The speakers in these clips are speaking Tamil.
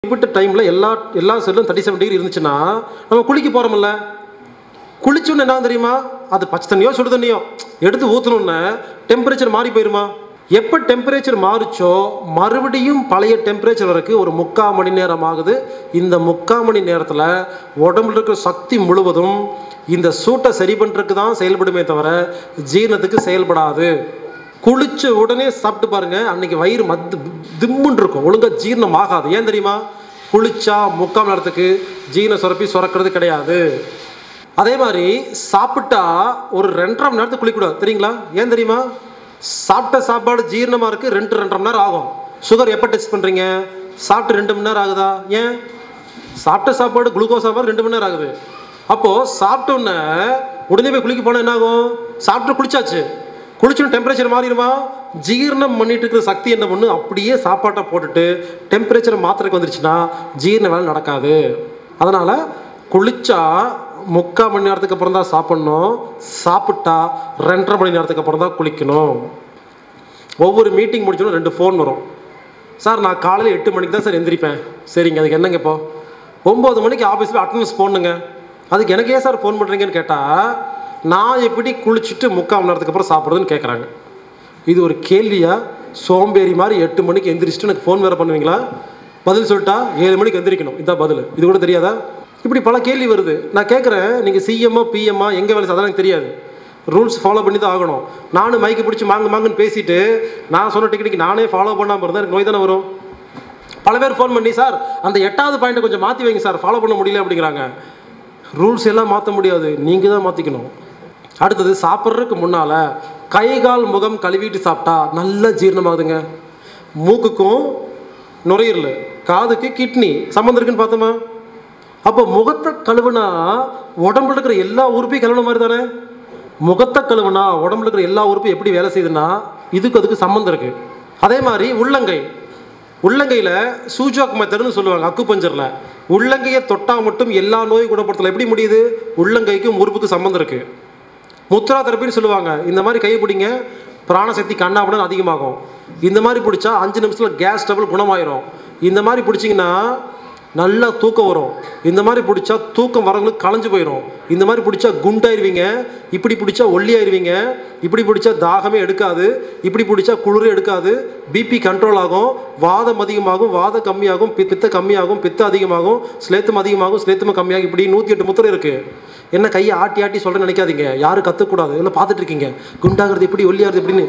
குறிப்பிட்ட டைமில் எல்லா எல்லா செல்லும் தேர்ட்டி செவன் டிகிரி இருந்துச்சுன்னா நம்ம குளிக்க போகிறோம்ல குளிச்சோன்னு என்ன தெரியுமா அது பச்சை தண்ணியோ சுடு தண்ணியோ எடுத்து ஊற்றணுன்னு டெம்பரேச்சர் மாறி போயிருமா எப்போ டெம்பரேச்சர் மாறுச்சோ மறுபடியும் பழைய டெம்பரேச்சர் வரைக்கும் ஒரு முக்கால் மணி நேரம் ஆகுது இந்த முக்கால் மணி நேரத்தில் உடம்புல இருக்கிற சக்தி முழுவதும் இந்த சூட்டை சரி பண்ணுறதுக்கு தான் செயல்படுமே தவிர ஜீரணத்துக்கு செயல்படாது குளிச்ச உடனே சாப்பிட்டு பாருங்க அன்னைக்கு வயிறு மத்து திம்முன்னு இருக்கும் ஒழுங்கா ஜீரணம் ஆகாது ஏன் தெரியுமா குளிச்சா முக்கால் மணி நேரத்துக்கு ஜீரண சுரப்பி சுரக்கிறது கிடையாது அதே மாதிரி சாப்பிட்டா ஒரு ரெண்டரை மணி நேரத்துக்கு குளிக்கக்கூடாது தெரியுங்களா ஏன் தெரியுமா சாப்பிட்ட சாப்பாடு ஜீரணமாக இருக்குது ரெண்டு ரெண்டரை மணி நேரம் ஆகும் சுகர் எப்போ டெஸ்ட் பண்ணுறீங்க சாப்பிட்டு ரெண்டு மணி நேரம் ஆகுதா ஏன் சாப்பிட்ட சாப்பாடு குளுக்கோஸ் சாப்பாடு ரெண்டு மணி நேரம் ஆகுது அப்போது சாப்பிட்டோன்னே உடனே போய் குளிக்க போனால் என்ன ஆகும் சாப்பிட்டு குளிச்சாச்சு குளிச்சுன்னு டெம்பரேச்சர் மாறிடுமா ஜீரணம் பண்ணிட்டு இருக்கிற சக்தி என்ன பண்ணு அப்படியே சாப்பாட்டை போட்டுட்டு டெம்பரேச்சர் மாத்திரைக்கு வந்துருச்சுன்னா ஜீரண வேலை நடக்காது அதனால் குளிச்சா முக்கால் மணி நேரத்துக்கு அப்புறம் தான் சாப்பிட்ணும் சாப்பிட்டா ரெண்டரை மணி நேரத்துக்கு அப்புறம் தான் குளிக்கணும் ஒவ்வொரு மீட்டிங் முடிச்சோன்னு ரெண்டு ஃபோன் வரும் சார் நான் காலையில் எட்டு மணிக்கு தான் சார் எந்திரிப்பேன் சரிங்க அதுக்கு என்னங்க இப்போ ஒம்பது மணிக்கு ஆஃபீஸில் அட்டண்டன்ஸ் போடணுங்க அதுக்கு எனக்கு ஏன் சார் ஃபோன் பண்ணுறீங்கன்னு கேட்டால் நான் எப்படி குளிச்சுட்டு முக்கால் மணி நேரத்துக்கு அப்புறம் சாப்பிட்றதுன்னு கேட்குறாங்க இது ஒரு கேள்வியா சோம்பேறி மாதிரி எட்டு மணிக்கு எந்திரிச்சிட்டு எனக்கு ஃபோன் வேறு பண்ணுவீங்களா பதில் சொல்லிட்டா ஏழு மணிக்கு எந்திரிக்கணும் இதான் பதில் இது கூட தெரியாதா இப்படி பல கேள்வி வருது நான் கேட்குறேன் நீங்கள் சிஎம்ஓ பிஎம்ஓ எங்கே வேலை செய்ய- அதெல்லாம் எனக்கு தெரியாது ரூல்ஸ் ஃபாலோ பண்ணி தான் ஆகணும் நானும் மைக்கு பிடிச்சி மாங்கு மாங்குன்னு பேசிட்டு நான் சொன்ன டெக்னிக் நானே ஃபாலோ பண்ணாமல் இருந்தால் எனக்கு நோய் தானே வரும் பல பேர் ஃபோன் பண்ணி சார் அந்த எட்டாவது பாயிண்ட்டை கொஞ்சம் மாற்றி வைங்க சார் ஃபாலோ பண்ண முடியல அப்படிங்கிறாங்க ரூல்ஸ் எல்லாம் மாற்ற முடியாது நீங்கள் தான் மாற்றிக்கணும் அடுத்தது சாப்பிட்றதுக்கு முன்னால் கை கால் முகம் கழுவிட்டு சாப்பிட்டா நல்லா ஜீரணமாகுதுங்க மூக்குக்கும் நுரையீரல் காதுக்கு கிட்னி சம்மந்தம் இருக்குன்னு பார்த்தோமா அப்போ முகத்தை கழுவுனா உடம்புல இருக்கிற எல்லா உறுப்பையும் கழுவுன மாதிரி தானே முகத்தை கழுவுனா உடம்புல இருக்கிற எல்லா உறுப்பும் எப்படி வேலை செய்யுதுன்னா இதுக்கு அதுக்கு சம்மந்தம் இருக்கு அதே மாதிரி உள்ளங்கை உள்ளங்கையில் சூஜாக் மெத்தட்னு சொல்லுவாங்க அக்குபஞ்சரில் உள்ளங்கையை தொட்டா மட்டும் எல்லா நோயும் குணப்படுத்தலாம் எப்படி முடியுது உள்ளங்கைக்கும் உறுப்புக்கு சம்மந்தம் இருக்கு முத்ரா தெரப்பின்னு சொல்லுவாங்க இந்த மாதிரி கை பிடிங்க பிராணசக்தி கண்ணாபுடன் அதிகமாகும் இந்த மாதிரி பிடிச்சா அஞ்சு நிமிஷத்தில் கேஸ் டபுள் குணமாயிரும் இந்த மாதிரி பிடிச்சிங்கன்னா நல்லா தூக்கம் வரும் இந்த மாதிரி பிடிச்சா தூக்கம் வரவங்களுக்கு களைஞ்சு போயிடும் இந்த மாதிரி பிடிச்சா குண்டாயிருவீங்க இப்படி பிடிச்சா ஒல்லியாயிருவீங்க இப்படி பிடிச்சா தாகமே எடுக்காது இப்படி பிடிச்சா குளிர் எடுக்காது பிபி கண்ட்ரோல் ஆகும் வாதம் அதிகமாகும் வாதம் கம்மியாகும் பி- பித்த கம்மியாகும் பித்த அதிகமாகும் ஸ்லேத்தம் அதிகமாகும் ஸ்லேத்தம் கம்மியாகும் இப்படி நூற்றி எட்டு முத்திரை இருக்குது என்ன கையை ஆட்டி ஆட்டி சொல்கிறேன்னு நினைக்காதீங்க யாரும் கற்றுக்கூடாது எல்லாம் பார்த்துட்டு இருக்கீங்க குண்டாகிறது எப்படி ஒல்லியாகிறது எப்படின்னு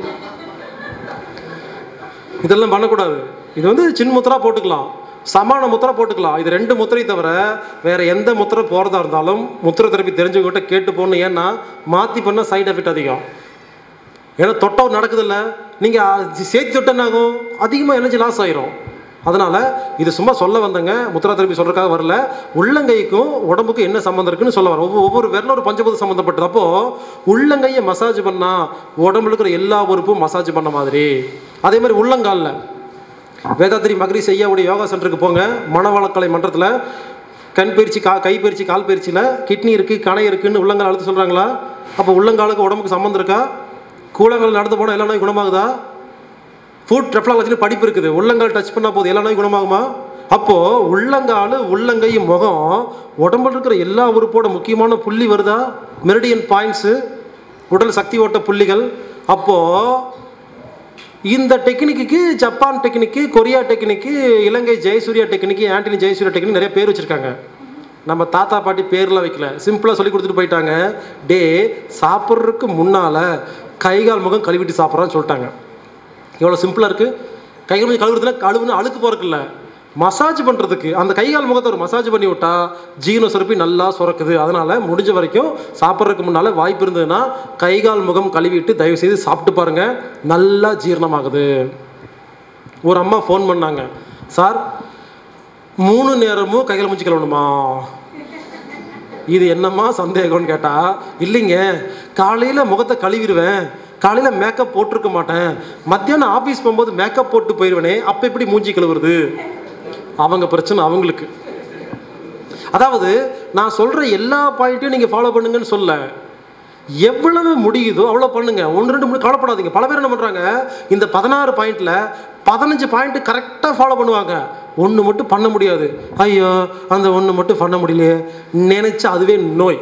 இதெல்லாம் பண்ணக்கூடாது இது வந்து சின்ன முத்திரா போட்டுக்கலாம் சமான முத்திரை போட்டுக்கலாம் இது ரெண்டு முத்திரை தவிர வேற எந்த முத்திரை போகிறதா இருந்தாலும் முத்திரை தெரப்பி தெரிஞ்சவங்ககிட்ட கேட்டு போகணும் ஏன்னா மாற்றி பண்ணால் சைடு எஃபெக்ட் அதிகம் ஏன்னா தொட்டவர் நடக்குதில்ல நீங்கள் சேர்த்து தொட்ட என்ன ஆகும் அதிகமாக எனர்ஜி லாஸ் ஆயிரும் அதனால் இது சும்மா சொல்ல வந்தேங்க முத்ரா தெரப்பி சொல்கிறதுக்காக வரல உள்ளங்கைக்கும் உடம்புக்கும் என்ன சம்மந்தம் இருக்குன்னு சொல்ல வரேன் ஒவ்வொரு ஒவ்வொரு விரலும் ஒரு பஞ்சபூத சம்மந்தப்பட்டது அப்போது உள்ளங்கையை மசாஜ் பண்ணால் உடம்புல இருக்கிற எல்லா உறுப்பும் மசாஜ் பண்ண மாதிரி அதே மாதிரி உள்ளங்காலில் வேதாத்திரி மகரி செய்யக்கூடிய யோகா சென்டருக்கு போங்க மனவளக்கலை மன்றத்தில் கண் பயிற்சி கா கை பயிற்சி கால் பயிற்சியில் கிட்னி இருக்குது கணை இருக்குன்னு உள்ளங்கால் அழுத்த சொல்கிறாங்களா அப்போ உள்ளங்காலுக்கு உடம்புக்கு சம்மந்தம் இருக்கா கூழங்கால் நடந்து போனால் எல்லா நோயும் குணமாகுதா ஃபுட் ரெஃப்ளாலஜின்னு படிப்பு இருக்குது உள்ளங்கால் டச் பண்ணால் போதும் எல்லா நோயும் குணமாகுமா அப்போது உள்ளங்கால் உள்ளங்கை முகம் உடம்புல இருக்கிற எல்லா உறுப்போட முக்கியமான புள்ளி வருதா மெரிடியன் பாயிண்ட்ஸு உடல் சக்தி ஓட்ட புள்ளிகள் அப்போது இந்த technique Japan technique Korea technique Ilangai Jayasuriya technique Antony Jayasuriya technique நிறைய பேர் வச்சுருக்காங்க நம்ம தாத்தா பாட்டி பேர்லாம் வைக்கல சிம்பிளாக சொல்லி கொடுத்துட்டு போயிட்டாங்க டே சாப்பிட்றதுக்கு முன்னால் கை கால் முகம் கழுவிட்டு சாப்பிட்றான்னு சொல்லிட்டாங்க எவ்வளோ சிம்பிளாக இருக்குது கை கால் முகம் கழுவுறதுல கழுவுன்னு அழுக்கு போகிறதில்ல மசாஜ் பண்ணுறதுக்கு அந்த கை கால் முகத்தை ஒரு மசாஜ் பண்ணி விட்டா ஜீரண சுரப்பி நல்லா சுரக்குது அதனால் முடிஞ்ச வரைக்கும் சாப்பிட்றதுக்கு முன்னால் வாய்ப்பு இருந்ததுன்னா கை கால் முகம் கழுவிட்டு தயவு செய்து சாப்பிட்டு பாருங்கள் நல்லா ஜீரணமாகுது ஒரு அம்மா ஃபோன் பண்ணாங்க சார் மூணு நேரமும் கைகள் மூச்சு கழுவணுமா இது என்னம்மா சந்தேகம்னு கேட்டா இல்லைங்க காலையில் முகத்தை கழுவிடுவேன் காலையில் மேக்கப் போட்டிருக்க மாட்டேன் மத்தியானம் ஆஃபீஸ் போகும்போது மேக்கப் போட்டு போயிடுவேனே அப்போ எப்படி மூஞ்சி கழுவுறது அவங்க பிரச்சனை அவங்களுக்கு அதாவது நான் சொல்கிற எல்லா பாயிண்ட்டையும் நீங்கள் ஃபாலோ பண்ணுங்கன்னு சொல்ல எவ்வளவு முடியுதோ அவ்வளோ பண்ணுங்க ஒன்று ரெண்டு மூணு கவலைப்படாதீங்க பல பேர் என்ன பண்ணுறாங்க இந்த பதினாறு பாயிண்ட்ல பதினஞ்சு பாயிண்ட் கரெக்டாக ஃபாலோ பண்ணுவாங்க ஒன்று மட்டும் பண்ண முடியாது ஐயோ அந்த ஒன்று மட்டும் பண்ண முடியலையே நினைச்சா அதுவே நோய்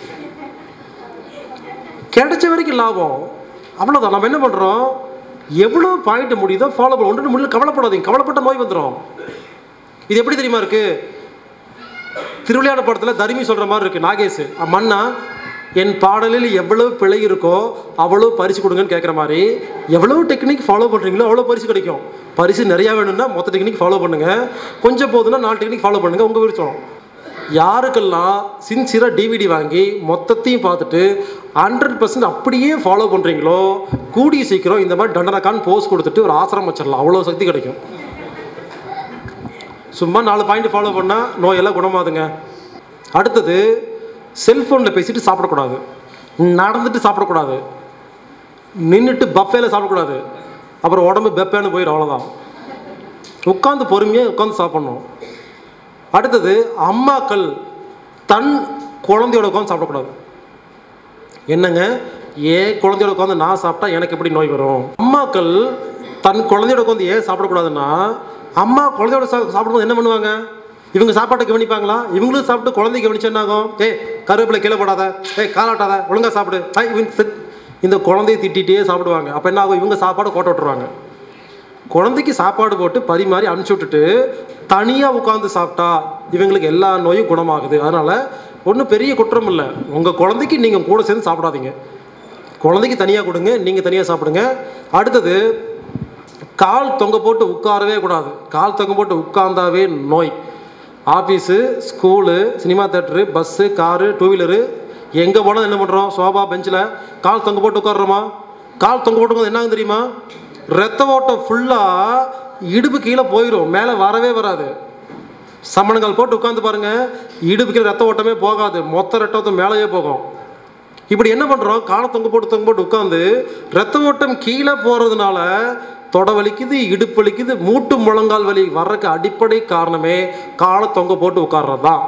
கிடைச்ச வரைக்கும் லாபம் அவ்வளோதான் நம்ம என்ன பண்ணுறோம் எவ்வளோ பாயிண்ட் முடியுதோ ஃபாலோ பண்ண ஒன்று முடியல கவலைப்படாதீங்க கவலைப்பட்ட நோய் வந்துடும் இது எப்படி தெரியுமா இருக்கு திருவிளையாட படத்தில் தருமி சொல்கிற மாதிரி இருக்கு நாகேஷ் மன்னா என் பாடலில் எவ்வளவு பிழை இருக்கோ அவ்வளோ பரிசு கொடுங்கன்னு கேட்குற மாதிரி எவ்வளோ டெக்னிக் ஃபாலோ பண்ணுறீங்களோ அவ்வளோ பரிசு கிடைக்கும் பரிசு நிறையா வேணும்னா மொத்த டெக்னிக் ஃபாலோ பண்ணுங்க கொஞ்சம் போதுன்னா நாலு டெக்னிக் ஃபாலோ பண்ணுங்க உங்கள் விருப்பம் யாருக்கெல்லாம் சின்சியராக டிவிடி வாங்கி மொத்தத்தையும் பார்த்துட்டு ஹண்ட்ரட் பர்சன்ட் அப்படியே ஃபாலோ பண்ணுறீங்களோ கூடிய சீக்கிரம் இந்த மாதிரி டண்டனக்கான் போஸ் கொடுத்துட்டு ஒரு ஆசிரமம் வச்சிடலாம் அவ்வளோ சக்தி கிடைக்கும் சும்மா நாலு பாயிண்ட் ஃபாலோ பண்ணால் நோயெல்லாம் குணமாதுங்க அடுத்தது செல்ஃபோனில் பேசிட்டு சாப்பிடக்கூடாது நடந்துட்டு சாப்பிடக்கூடாது நின்றுட்டு பஃபேல சாப்பிடக்கூடாது அப்புறம் உடம்பு பெப்பேன்னு போயிடும் அவ்வளோதான் உட்காந்து பொறுமையாக உட்காந்து சாப்பிட்ணும் அடுத்தது அம்மாக்கள் தன் குழந்தையோட உட்காந்து சாப்பிடக்கூடாது என்னங்க ஏன் குழந்தையோட உட்காந்து நான் சாப்பிட்டா எனக்கு எப்படி நோய் வரும் அம்மாக்கள் தன் குழந்தையோட உட்காந்து ஏன் சாப்பிடக்கூடாதுன்னா அம்மா குழந்தையோட சா சாப்பிடும்போது என்ன பண்ணுவாங்க இவங்க சாப்பாட்டை கவனிப்பாங்களா இவங்களும் சாப்பிட்டு குழந்தை கவனிச்சு என்ன ஆகும் ஏய் கருவேப்பிலை கீழே போடாத ஏய் காலாட்டாத ஒழுங்கா சாப்பிடு ஐ இவங்க sit. இந்த குழந்தைய திட்டிகிட்டே சாப்பிடுவாங்க அப்போ என்ன ஆகும் இவங்க சாப்பாடை கோட்டை விட்டுருவாங்க குழந்தைக்கு சாப்பாடு போட்டு பரிமாறி அனுப்பிச்சி விட்டுட்டு தனியாக உட்காந்து சாப்பிட்டா இவங்களுக்கு எல்லா நோயும் குணமாகுது அதனால் ஒன்றும் பெரிய குற்றம் இல்லை உங்கள் குழந்தைக்கு நீங்கள் கூட சேர்ந்து சாப்பிடாதீங்க குழந்தைக்கு தனியாக கொடுங்க நீங்கள் தனியாக சாப்பிடுங்க அடுத்தது கால் தொங்க போட்டு உட்காரவே கூடாது கால் தொங்க போட்டு உட்கார்ந்தாவே நோய் office school cinema theatre bus car two wheeler எங்கே போனால் என்ன பண்ணுறோம் சோபா பெஞ்சில் கால் தொங்க போட்டு உட்காடுறோமா கால் தொங்க போட்டு உட்கார்ந்து என்ன ஆகும் தெரியுமா ரத்த ஓட்டம் ஃபுல்லாக இடுப்பு கீழே போயிடும் மேலே வரவே வராது சமணங்கால் போட்டு உட்காந்து பாருங்க இடுப்பு கீழே ரத்த ஓட்டமே போகாது மொத்த ரத்த ஓட்டம் மேலேயே போகும் இப்படி என்ன பண்ணுறோம் காலை தொங்க போட்டு தொங்க போட்டு உட்காந்து ரத்த ஓட்டம் கீழே போகிறதுனால தொட வலிக்குது இடுப்பு வலிக்குது மூட்டு முழங்கால் வலி வர்றதுக்கு அடிப்படை காரணமே காலை தொங்க போட்டு உட்கார்றது தான்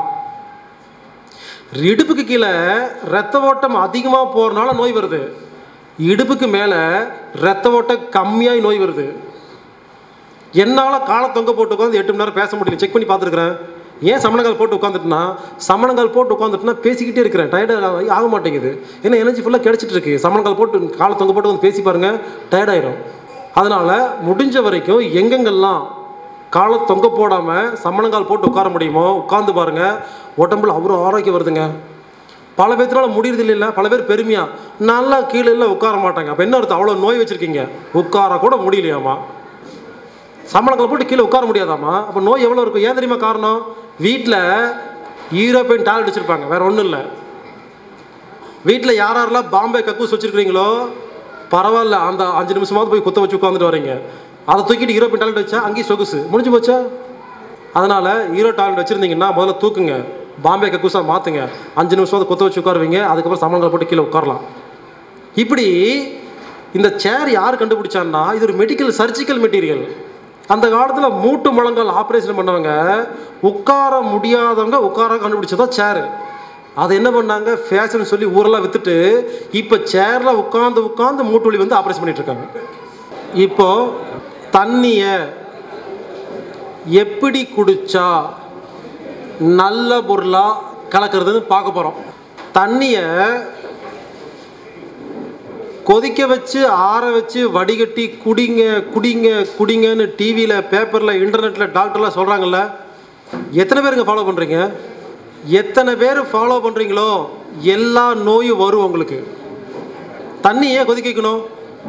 இடுப்புக்கு கீழே ரத்த ஓட்டம் அதிகமாக போகிறனால நோய் வருது இடுப்புக்கு மேலே ரத்த ஓட்டம் கம்மியாகி நோய் வருது என்னால் காலை தொங்க போட்டு உட்காந்து எட்டு மணி நேரம் பேச முடியல செக் பண்ணி பார்த்துருக்குறேன் ஏன் சமணங்கால் போட்டு உட்காந்துட்டுனா சமணங்கால் போட்டு உட்காந்துட்டுனா பேசிக்கிட்டே இருக்கிறேன் டயர்டு ஆக மாட்டேங்குது ஏன்னா எனர்ஜி ஃபுல்லாக கிடச்சிட்டு இருக்கு சமணங்கால் போட்டு காலை தொங்க போட்டு வந்து பேசி பாருங்க டயர்டாயிரும் அதனால் முடிஞ்ச வரைக்கும் எங்கெங்கெல்லாம் காலை தொங்க போடாமல் சமணங்கால் போட்டு உட்கார முடியுமோ உட்காந்து பாருங்க உடம்புல அவ்வளோ ஆரோக்கியம் வருதுங்க பல பேர்த்தினால முடியறது இல்லைல்ல பல பேர் பெருமையா நல்லா கீழே இல்லை உட்கார மாட்டாங்க அப்போ என்ன அர்த்தம் அவ்வளோ நோய் வச்சிருக்கீங்க உட்கார கூட முடியலையாமா சம்பளங்களை போட்டு கீழே உட்கார முடியாதாம்மா அப்போ நோய் எவ்வளோ இருக்கும் ஏன் தெரியுமா காரணம் வீட்டில் யூரோப்பியன் டாய்லெட் வச்சுருப்பாங்க வேற ஒன்றும் இல்லை வீட்டில் யார் யாரெல்லாம் பாம்பே கக்கூஸ் வச்சுருக்கிறீங்களோ பரவாயில்ல அந்த அஞ்சு நிமிஷமாவது போய் குத்த வச்சு உட்காந்துட்டு வரீங்க அதை தூக்கிட்டு யூரோப்பியன் டாய்லெட் வச்சா அங்கேயும் சொகுசு முடிஞ்சு போச்சா அதனால் ஹீரோ டாய்லெட் வச்சுருந்தீங்கன்னா முதல்ல தூக்குங்க பாம்பே கக்கூஸாக மாற்றுங்க அஞ்சு நிமிஷமாவது குத்த வச்சு உட்காருவீங்க அதுக்கப்புறம் சம்பளங்களை போட்டு கீழே உட்காரலாம் இப்படி இந்த சேர் யார் கண்டுபிடிச்சான்னா இது ஒரு மெடிக்கல் சர்ஜிக்கல் மெட்டீரியல் அந்த காலத்தில் மூட்டு முழங்கால் ஆப்ரேஷன் பண்ணவங்க உட்கார முடியாதவங்க உட்கார கண்டுபிடிச்சதா சேரு அதை என்ன பண்ணாங்க ஃபேஷன் சொல்லி ஊரெல்லாம் வித்துட்டு இப்போ சேரில் உட்காந்து உட்காந்து மூட்டு வலி வந்து ஆப்ரேஷன் பண்ணிட்டு இருக்காங்க இப்போ தண்ணியை எப்படி குடிச்சா நல்ல பொருளாக கலக்கிறதுன்னு பார்க்க போகிறோம் தண்ணியை கொதிக்க வச்சு ஆற வச்சு வடிகட்டி குடிங்க குடிங்க குடிங்கன்னு டிவியில் பேப்பரில் இன்டர்நெட்டில் டாக்டர்லாம் சொல்கிறாங்கல்ல எத்தனை பேருங்க ஃபாலோ பண்ணுறீங்க எத்தனை பேர் ஃபாலோ பண்ணுறீங்களோ எல்லா நோயும் வரும் உங்களுக்கு தண்ணி ஏன் கொதிக்க வைக்கணும்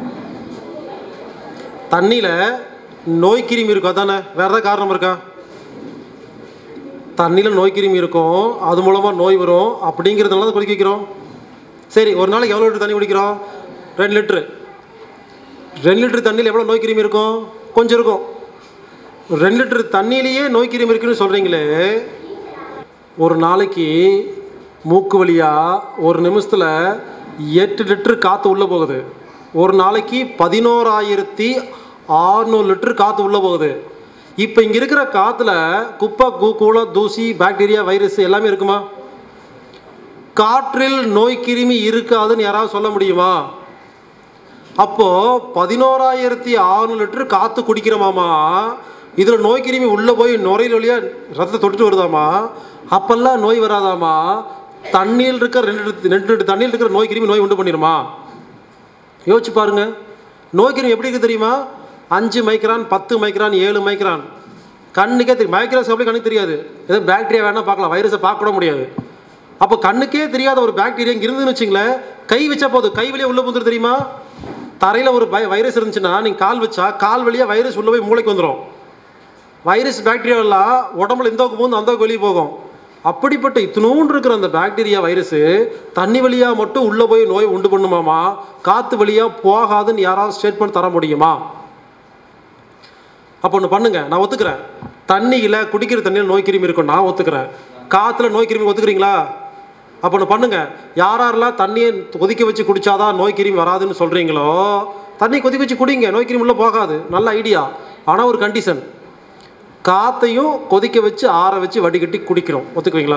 தண்ணியில் நோய் கிருமி இருக்கும் அதானே வேறு ஏதாவது காரணம் இருக்கா தண்ணியில் நோய் கிருமி இருக்கும் அது மூலமாக நோய் வரும் அப்படிங்கிறதுனால தான் கொதிக்க வைக்கிறோம் சரி ஒரு நாளைக்கு எவ்வளோ லிட்டர் தண்ணி குடிக்கிறோம் ரெண்டு லிட்ரு ரெண்டு லிட்டர் தண்ணியில் எவ்வளோ நோய் கிருமி இருக்கும் கொஞ்சம் இருக்கும் ரெண்டு லிட்டர் தண்ணியிலேயே நோய் கிருமி இருக்குன்னு சொல்கிறீங்களே ஒரு நாளைக்கு மூக்கு வழியாக ஒரு நிமிஷத்தில் எட்டு லிட்டர் காற்று உள்ளே போகுது ஒரு நாளைக்கு பதினோராயிரத்தி ஆறுநூறு லிட்டர் காற்று உள்ளே போகுது இப்போ இங்கே இருக்கிற காற்றுல குப்பை கூ கூள தூசி பாக்டீரியா வைரஸ் எல்லாமே இருக்குமா காற்றில் நோய் கிருமி இருக்காதுன்னு யாராவது சொல்ல முடியுமா அப்போ பதினோராயிரத்தி ஆறுநூறு லிட்டர் காற்று குடிக்கிறோமாமா இதில் நோய் கிருமி உள்ளே போய் நுரையில் வழியாக ரத்தத்தை தொட்டுட்டு வருதாமா அப்பெல்லாம் நோய் வராதாமா தண்ணியில் இருக்கிற ரெண்டு ரெண்டு ரெண்டு தண்ணியில் இருக்கிற நோய் கிருமி நோய் உண்டு பண்ணிடுமா யோசிச்சு பாருங்க நோய் கிருமி எப்படி இருக்கு தெரியுமா அஞ்சு மைக்ரான் பத்து மைக்ரான் ஏழு மைக்ரான் கண்ணுக்கே தெரியும் மைக்ரோஸ்கோப்லேயே கண்ணுக்கு தெரியாது ஏதோ பாக்டீரியா வேணால் பார்க்கலாம் வைரஸை பார்க்க கூட முடியாது அப்போ கண்ணுக்கே தெரியாத ஒரு பாக்டீரியா இங்கே இருந்துன்னு வச்சுங்களேன் கை வச்சா போதும் கை வழியாக உள்ளே வந்துடும் தெரியுமா தரையில் ஒரு பை வைரஸ் இருந்துச்சுன்னா நீங்கள் கால் வச்சா கால் வழியாக வைரஸ் உள்ளே போய் மூளைக்கு வந்துடும் வைரஸ் பாக்டீரியா எல்லாம் உடம்புல இந்த பக்கம் போகும் அந்த பக்கம் வெளியே போகும் அப்படிப்பட்ட இத்தினூண்டு இருக்கிற அந்த பாக்டீரியா வைரஸ் தண்ணி வழியாக மட்டும் உள்ளே போய் நோய் உண்டு பண்ணுமாமா காற்று வழியாக போகாதுன்னு யாராவது ஸ்டேட்மெண்ட் தர முடியுமா அப்போ ஒன்று பண்ணுங்க நான் ஒத்துக்கிறேன் தண்ணியில் குடிக்கிற தண்ணியில் நோய் கிருமி இருக்கும் நான் ஒத்துக்கிறேன் காற்றுல நோய் கிருமி ஒத்துக்கிறீங்களா அப்போ ஒன்று பண்ணுங்க யார் யாரெல்லாம் தண்ணியை கொதிக்க வச்சு குடிச்சாதான் நோய் கிருமி வராதுன்னு சொல்கிறீங்களோ தண்ணி கொதிக்க வச்சு குடிங்க நோய் கிருமி உள்ள போகாது நல்ல ஐடியா ஆனால் ஒரு கண்டிஷன் காற்றையும் கொதிக்க வச்சு ஆற வச்சு வடிகட்டி குடிக்கிறோம் ஒத்துக்குவீங்களா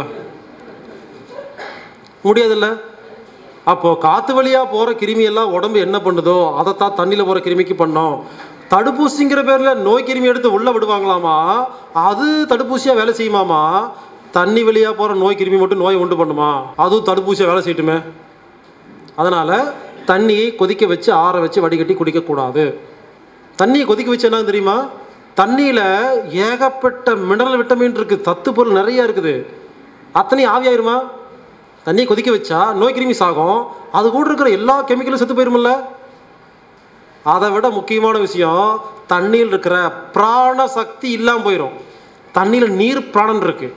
முடியாதுல்ல அப்போ காத்து வழியா போற கிருமி எல்லாம் உடம்பு என்ன பண்ணுதோ அதைத்தான் தண்ணியில போற கிருமிக்கு பண்ணோம் தடுப்பூசிங்கிற பேர்ல நோய் கிருமி எடுத்து உள்ள விடுவாங்களாமா அது தடுப்பூசியா வேலை செய்யுமாமா தண்ணி வழியா போற நோய் கிருமி மட்டும் நோய் உண்டு பண்ணுமா அதுவும் தடுப்பூசியா வேலை செய்யட்டுமே அதனால தண்ணியை கொதிக்க வச்சு ஆற வச்சு வடிகட்டி குடிக்கக்கூடாது தண்ணியை கொதிக்க வச்சு என்ன தெரியுமா தண்ணியில் ஏகப்பட்ட மினரல் விட்டமின் இருக்குது சத்து பொருள் நிறைய இருக்குது அத்தனையும் ஆவியாயிருமா தண்ணியை கொதிக்க வச்சா நோய் கிருமி சாகும் அது கூட இருக்கிற எல்லா கெமிக்கலும் செத்து போயிருமில்ல அதை விட முக்கியமான விஷயம் தண்ணியில் இருக்கிற பிராண சக்தி இல்லாமல் போயிடும் தண்ணியில் நீர் பிராணன் இருக்கு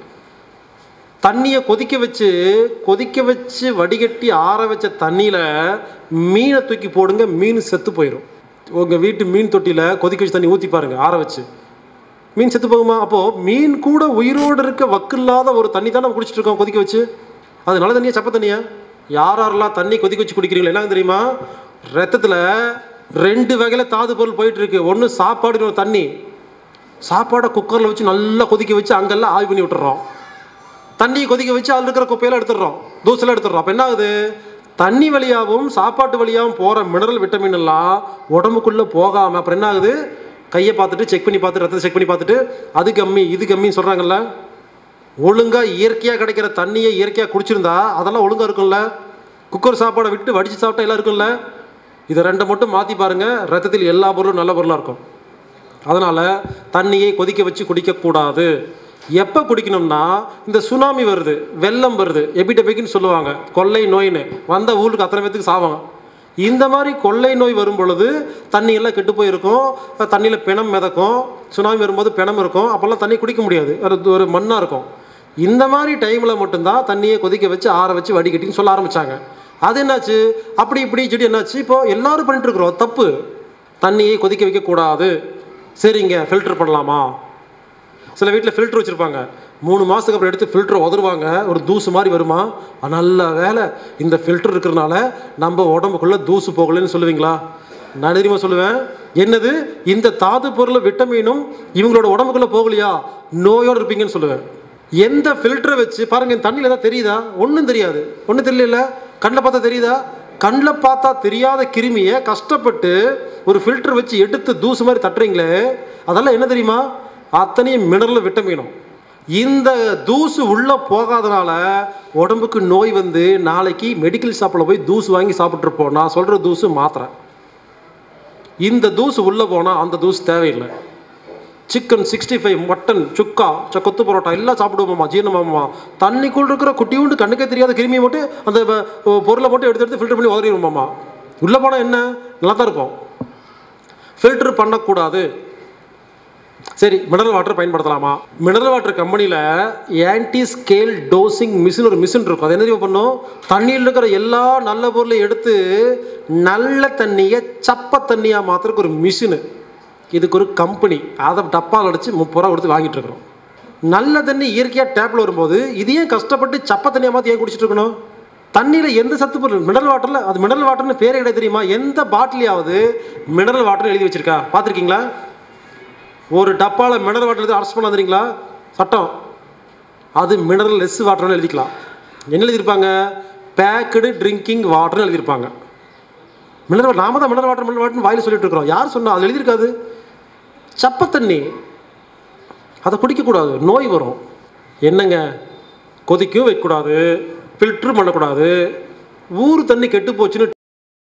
தண்ணியை கொதிக்க வச்சு கொதிக்க வச்சு வடிகட்டி ஆற வச்ச தண்ணியில் மீனை தூக்கி போடுங்க மீன் செத்து போயிடும் உங்கள் வீட்டு மீன் தொட்டியில் கொதிக்க வச்சு தண்ணி ஊற்றி பாருங்க ஆற வச்சு மீன் செத்து போகுமா அப்போது மீன் கூட உயிரோடு இருக்க வக்கில்லாத ஒரு தண்ணி தான் நம்ம குடிச்சிட்டு இருக்கோம் கொதிக்க வச்சு அது நல்ல தண்ணியா சப்ப தண்ணியா யார் யாரெல்லாம் தண்ணி கொதிக்க வச்சு குடிக்கிறீங்களோ என்ன தெரியுமா ரத்தத்தில் ரெண்டு வகையில் தாது பொருள் போயிட்டு இருக்கு ஒன்று சாப்பாடு இன்னொரு தண்ணி சாப்பாடை குக்கரில் வச்சு நல்லா கொதிக்க வச்சு அங்கெல்லாம் ஆவி பண்ணி விட்டுறோம் தண்ணியை கொதிக்க வச்சு அதில் இருக்கிற குப்பையெல்லாம் எடுத்துடுறோம் தூசெல்லாம் எடுத்துடுறோம் அப்போ என்ன ஆகுது தண்ணி வழியாகவும் சாப்பாட்டு வழியாகவும் போகிற மினரல் விட்டமின் எல்லாம் உடம்புக்குள்ளே போகாமல் அப்புறம் என்ன ஆகுது கையை பார்த்துட்டு செக் பண்ணி பார்த்துட்டு ரத்தத்தை செக் பண்ணி பார்த்துட்டு அது கம்மி இது கம்மின்னு சொல்கிறாங்கல்ல ஒழுங்காக இயற்கையாக கிடைக்கிற தண்ணியை இயற்கையாக குடிச்சிருந்தா அதெல்லாம் ஒழுங்காக இருக்கும்ல குக்கர் சாப்பாடை விட்டு வடித்து சாப்பிட்டா எல்லாம் இருக்கும்ல இதை ரெண்டை மட்டும் மாற்றி பாருங்கள் ரத்தத்தில் எல்லா பொருளும் நல்ல பொருளாக இருக்கும் அதனால் தண்ணியை கொதிக்க வச்சு குடிக்கக்கூடாது எப்போ குடிக்கணும்னா இந்த சுனாமி வருது வெள்ளம் வருது எபிடெபிக்னு சொல்லுவாங்க கொள்ளை நோயின்னு வந்த ஊருக்கு அத்தனை பேத்துக்கு சாவாங்க இந்த மாதிரி கொள்ளை நோய் வரும் பொழுது தண்ணி எல்லாம் கெட்டு போயிருக்கும் தண்ணியில் பிணம் மிதக்கும் சுனாமி வரும்போது பிணம் இருக்கும் அப்போல்லாம் தண்ணி குடிக்க முடியாது ஒரு ஒரு மண்ணாக இருக்கும் இந்த மாதிரி டைமில் மட்டும்தான் தண்ணியை கொதிக்க வச்சு ஆற வச்சு வடிகட்டின்னு சொல்ல ஆரம்பித்தாங்க அது என்னாச்சு அப்படி இப்படி சொல்லி என்னாச்சு இப்போ எல்லாரும் பண்ணிட்டு இருக்கிறோம் தப்பு தண்ணியை கொதிக்க வைக்கக்கூடாது சரிங்க ஃபில்டர் பண்ணலாமா சில வீட்டில் ஃபில்டர் வச்சுருப்பாங்க மூணு மாதத்துக்கு அப்புறம் எடுத்து ஃபில்டர் உதருவாங்க ஒரு தூசு மாதிரி வருமா ஆ, நல்ல வேலை இந்த ஃபில்டர் இருக்கிறனால நம்ம உடம்புக்குள்ளே தூசு போகலைன்னு சொல்லுவீங்களா நான் தெரியுமா சொல்லுவேன் என்னது இந்த தாது பொருள் விட்டமினும் இவங்களோட உடம்புக்குள்ளே போகலையா நோயோடு இருப்பீங்கன்னு சொல்லுவேன் எந்த ஃபில்டரை வச்சு பாருங்க இந்த தண்ணியில் ஏதாவது தெரியுதா ஒன்றும் தெரியாது ஒன்றும் தெரியல கண்ணில் பார்த்தா தெரியுதா கண்ணில் பார்த்தா தெரியாத கிருமியை கஷ்டப்பட்டு ஒரு ஃபில்டர் வச்சு எடுத்து தூசு மாதிரி தட்டுறீங்களே அதெல்லாம் என்ன தெரியுமா அத்தனையும் மினரல் விட்டமினும் இந்த தூசு உள்ளே போகாதனால உடம்புக்கு நோய் வந்து நாளைக்கு மெடிக்கல் ஷாப்பில் போய் தூசு வாங்கி சாப்பிட்ருப்போம் நான் சொல்கிற தூசு மாத்திரை இந்த தூசு உள்ளே போனால் அந்த தூசு தேவையில்லை chicken sixty five mutton chukka ச- கொத்து பரோட்டா எல்லாம் சாப்பிடுவோமாம்மா ஜீரணமாமா தண்ணிக்குள் இருக்கிற குட்டியுண்டு கண்ணுக்கே தெரியாத கிருமியை மட்டும் அந்த ப- பொ- பொருளை மட்டும் எடுத்து எடுத்து ஃபில்டர் பண்ணி உதறிடுவோமாம்மா உள்ளே போனால் என்ன நல்லா தான் இருப்போம் ஃபில்டர் பண்ணக்கூடாது சரி மினரல் வாட்டர் பயன்படுத்தலாமா மினரல் வாட்டர் கம்பெனியில் ஆன்டி ஸ்கேல் டோசிங் மிஷின் ஒரு மிஷின் இருக்கும் அது என்ன தெரியுமா பண்ணும் தண்ணியில் இருக்கிற எல்லா நல்ல பொருளையும் எடுத்து நல்ல தண்ணியை சப்ப தண்ணியாக மாத்திரக்கு ஒரு மிஷினு இதுக்கு ஒரு கம்பெனி அதை டப்பால் அடித்து முப்பது ரூபா கொடுத்து வாங்கிட்டு இருக்கிறோம் நல்ல தண்ணி இயற்கையாக டேப்பில் வரும்போது இது ஏன் கஷ்டப்பட்டு சப்ப தண்ணியாக மாற்றி ஏன் குடிச்சிட்டு இருக்கணும் தண்ணியில் எந்த சத்து பொருள் மினரல் வாட்டரில் அது மினரல் வாட்டர்னு பேரே கிடையாது தெரியுமா எந்த பாட்டிலையாவது மினரல் வாட்டர்னு எழுதி வச்சிருக்கா பார்த்துருக்கீங்களா ஒரு டப்பாவில் மினரல் வாட்டர் எடுத்து அரெஸ்ட் பண்ண தெரியுங்களா சட்டம் அது மினரல் லெஸ் வாட்டர்னு எழுதிக்கலாம் என்ன எழுதியிருப்பாங்க பேக்கடு ட்ரிங்கிங் வாட்டர்னு எழுதியிருப்பாங்க மினரல் வாட்டர் நாம தான் மினரல் வாட்டர் மினரல் வாட்டர்னு வாயில் சொல்லிட்டு இருக்கிறோம் யார் சொன்னா அது எழுதியிருக்காது சப்ப தண்ணி அதை குடிக்கக்கூடாது நோய் வரும் என்னங்க கொதிக்கவும் வைக்கக்கூடாது ஃபில்ட்ரு பண்ணக்கூடாது ஊர் தண்ணி கெட்டு போச்சுன்னு